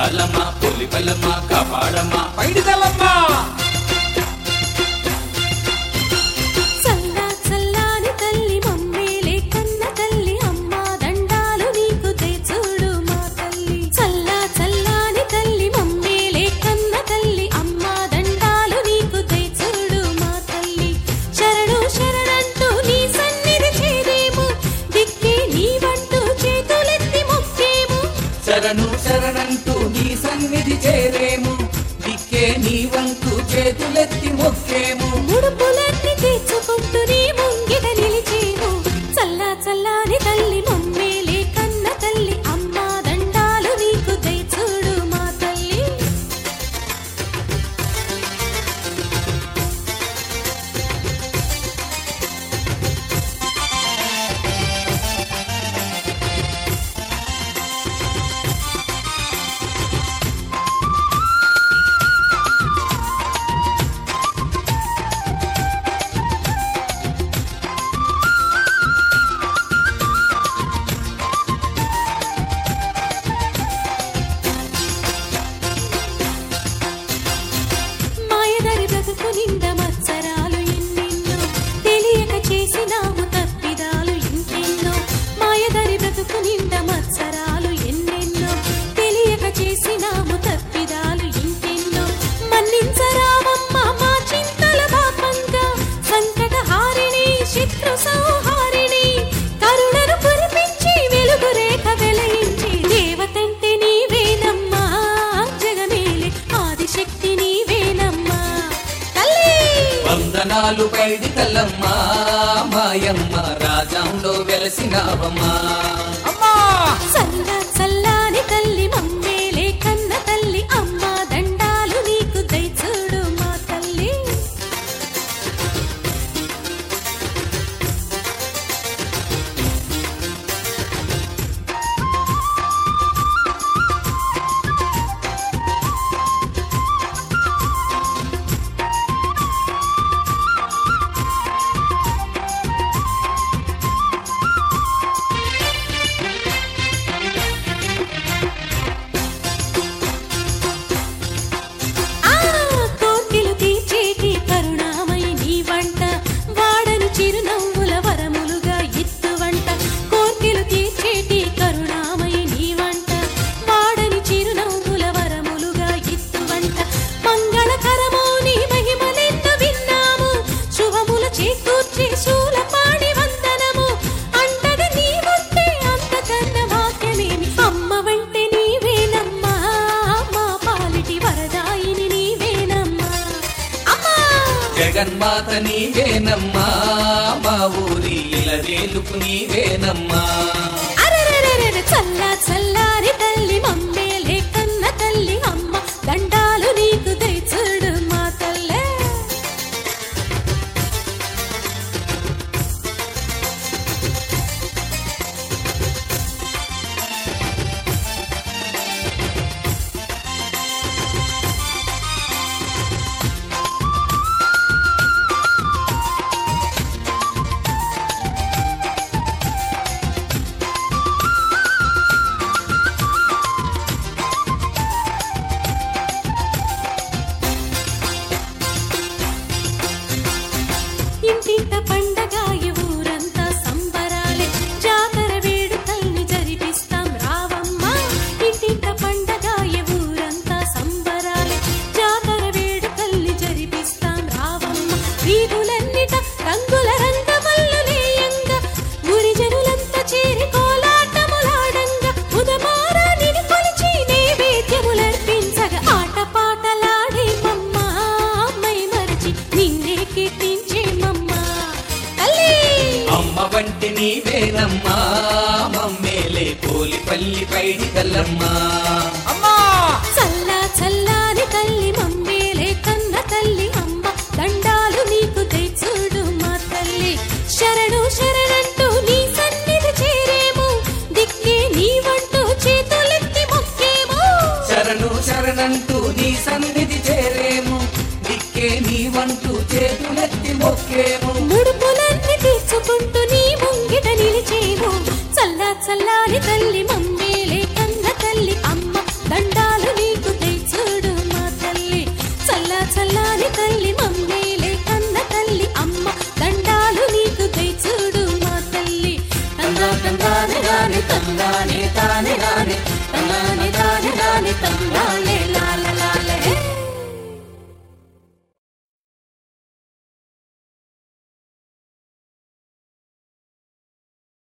దండాలమ్మ పులిపలమ్మ కాపాడమ్మ పైడితల్లమ్మ చల్లా చల్లాని తల్లి మమ్మేలే కన్న తల్లి అమ్మ దండాలు నీకు తెచ్చుడు మా తల్లి చల్లా చల్లాని తల్లి మమ్మేలే కన్న తల్లి అమ్మ దండాలు నీకు తెచ్చుడు మా తల్లి శరణు శరణంటూ నీ సన్నిధి చేరేము దిక్కే నీవంటూ చేతులెత్తి మొక్కేము శరణు శరణంటూ నీ సన్నిధి చేరేము దిక్కే నీ వంతు చేతులెత్తి మొక్కేము ముడుపులన్నీ తీర్చుకుంటూ నీ ముంగిట నిలిచేము చల్లా చల్లాని తల్లి మమ్మేలే కన్న తల్లి అమ్మ దండాలు నీకు దయచూడు మా తల్లి మాయదారి బ్రతుకు నిండా మత్సరాలు ఎన్నెన్నో తెలియక చేసినాము తప్పిదాలు ఇంకెన్నో మాయదారి బ్రతుకు నిండా మత్సరాలు ఎన్నెన్నో తెలియక చేసినాము తప్పిదాలు ఇంకెన్నో మన్నించరావమ్మ మా చింతల పాపంగా సంకట హారిణి శత్రు సంహారిణి కరుణను కురిపించి వెలుగు రేఖ వెలయించి దేవతంటే నీవేనమ్మా జగమేలే ఆదిశక్తి నీవేనమ్మా తల్లి వందనాలు పైడి తల్లమ్మ మాయమ్మ రాజంలో వెలసినావమ్మా అమ్మా చల్ల చల్లాని తల్లి మమ్మేలే కన్న తల్లి అమ్మ దండాలు నీకు దయచూడు మా తల్లి ఆ కోర్కెలు తీర్చేటి కరుణామయి నీ వంట వాడని చిరునవ్వుల వరములుగా ఎత్తువంట కోర్కెలు తీర్చేటి కరుణామయి నీ వంట వాడని చిరునవ్వుల వరములుగా ఎత్తువంట మంగళకరమో నీ మహిమలెన్నో విన్నాము శుభముల చేకూర్చి శూలపాణి వందనము అంటగా నీ ఉంటే అంతకన్న వాక్యమేమి అమ్మ వంటే నీవేనమ్మా మా పాలిటి వరదాయిని నీవేనమ్మా అమ్మా జగన్మాత నీవేనమ్మా మా ఊరి ఇలవేలుపు నీవేనమ్మా అరెరెరెరెరె చల్లా చల్లారి తల్లి మమ్మేలే కన్న తల్లి అమ్మ దండాలు నీకు దయచుడు మా తల్లే ఇంటింట పండగాయ ఊరంతా సంబరాలే జాతర వేడుకల్ని జరిపిస్తాం రావమ్మ ఇంటింట పండగాయ ఊరంతా సంబరాలే జాతర వేడుకల్ని జరిపిస్తాం రావమ్మ వీధులన్నిట రంగుల రంగమల్లులేయంగా ఊరి జనులంతా చేరి కోలాటములాడంగా ఉదమారానిని కొలిచి నైవేద్యములర్పించగా ఆటపాటలాడే మమ్మ మై మరచి నిన్నే కీర్తించేమమ్మా తల్లి అమ్మ వంటి నీవేనమ్మా మమ్మేలే పోలిపల్లి పైడి తల్లమ్మా అమ్మా చల్లా చల్లాని తల్లి మమ్మేలే కన్న తల్లి అమ్మ దండాలు నీకు తెచ్చుడు మా తల్లి శరణు శరణంటూ నీ సన్నిధి చేరేము దిక్కే నీవంటూ చేతులెత్తి మొక్కేము శరణు శరణంటూ నీ సన్నిధి చేరేము దిక్కే నీవంటూ చేతులెత్తి మొక్కేము